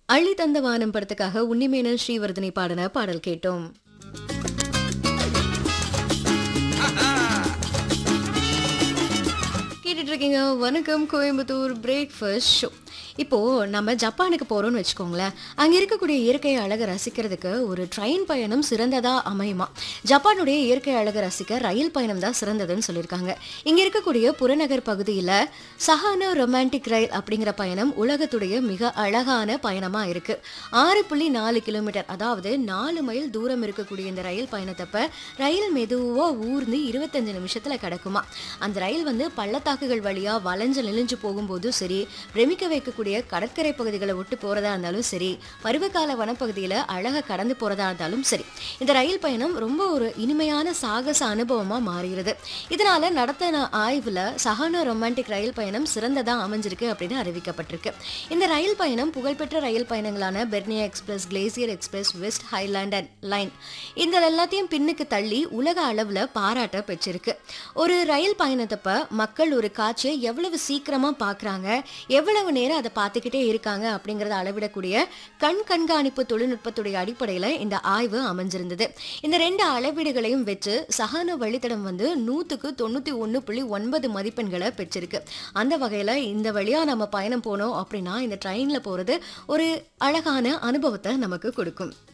அள்ளி தந்த வானம் படத்துக்காக உன்னிமேனல் ஸ்ரீவர்தனை பாடின பாடல் கேட்டோம் கேட்டுட்டு இருக்கீங்க வணக்கம் கோயம்புத்தூர் பிரேக்ஃபாஸ்ட் ஷோ இப்போ நம்ம ஜப்பானுக்கு போறோம்னு வச்சுக்கோங்களேன் அங்க இருக்கக்கூடிய இயற்கை அழகை ரசிக்கிறதுக்கு ஒரு ட்ரெயின் பயணம் சிறந்ததா அமையுமா ஜப்பானுடைய இயற்கை அழகை ரசிக்க ரயில் பயணம் தான் சிறந்ததுன்னு சொல்லியிருக்காங்க இங்க இருக்கக்கூடிய புறநகர் பகுதியில சஹானா ரொமான்டிக் ரயில் அப்படிங்கிற பயணம் உலகத்துடைய மிக அழகான பயணமா இருக்கு ஆறு புள்ளி நாலு கிலோமீட்டர் அதாவது நாலு மைல் தூரம் இருக்கக்கூடிய இந்த ரயில் பயணத்தப்ப ரயில் மெதுவா ஊர்ந்து இருபத்தஞ்சு நிமிஷத்துல கிடக்குமா அந்த ரயில் வந்து பள்ளத்தாக்குகள் வழியா வளைஞ்சு நெளிஞ்சு போகும்போதும் சரி பிரமிக்க வைக்கக்கூடிய கடற்கரை பகுதிகளை விட்டு போறதா இருந்தாலும் சரி பருவகால வனப்பகுதியில அழகா கடந்து போறதா இருந்தாலும் சரி இந்த ரயில் பயணம் ரொம்ப ஒரு இனிமையான சாகச அனுபவமா மாறுகிறது இதனால நடத்தின ஆய்வுல சஹானா ரொமான்டிக் ரயில் பயணம் சிறந்ததா அமைஞ்சிருக்கு அப்படின்னு அறிவிக்கப்பட்டிருக்கு இந்த ரயில் பயணம் புகழ்பெற்ற ரயில் பயணங்களான Bernina Express Glacier Express West Highland and Line இந்த எல்லாத்தையும் பின்னுக்கு தள்ளி உலக அளவுல பாராட்ட பெற்றிருக்கு ஒரு ரயில் பயணத்தப்ப மக்கள் ஒரு காட்சியை எவ்வளவு சீக்கிரமா பார்க்கறாங்க எவ்வளவு நேரம் அதை பார்த்துக்கிட்டே இருக்காங்க அப்படிங்கறத அளவிடக்கூடிய கண் கண்காணிப்பு தொழில்நுட்பத்துடைய அடிப்படையில இந்த ஆய்வு அமைஞ்சிருந்தது இந்த ரெண்டு அளவீடுகளையும் வச்சு சகான வழித்தடம் வந்து நூத்துக்கு தொண்ணூத்தி ஒண்ணு புள்ளி ஒன்பது மதிப்பெண்களை பெற்றிருக்கு அந்த வகையில இந்த வழியா நம்ம பயணம் போனோம் அப்படின்னா இந்த ட்ரெயின்ல போறது ஒரு அழகான அனுபவத்தை நமக்கு கொடுக்கும்